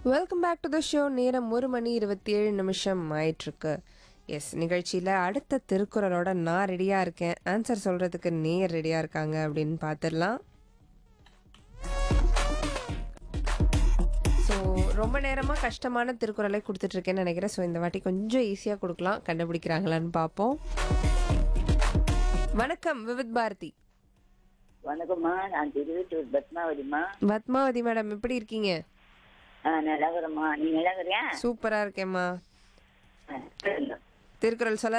Welcome back to the show நேரம் ஒரு மணி இருபத்தி ஏழு நிமிஷம் ஆயிட்டிருக்கு எஸ் நிகழ்ச்சியில் அடுத்த திருக்குறளோட நான் ரெடியாக இருக்கேன் ஆன்சர் சொல்கிறதுக்கு நேர் ரெடியாக இருக்காங்க அப்படின்னு பார்த்துடலாம் ஸோ ரொம்ப நேரமாக கஷ்டமான திருக்குறளை கொடுத்துட்ருக்கேன்னு நினைக்கிறேன் ஸோ இந்த வாட்டி கொஞ்சம் ஈஸியாக கொடுக்கலாம் கண்டுபிடிக்கிறாங்களான்னு பார்ப்போம் வணக்கம் விவித் பாரதி வணக்கம்மா நான் திருவத்தூர் பத்மாவதிம்மா பத்மாவதி மேடம் எப்படி இருக்கீங்க ஆ நல்லா இருக்கிறேம்மா நீ நல்லா இருக்கிறியா சூப்பராக இருக்கேம்மா ஆ, சொல்லுங்க. திருக்குறள் சொல்ல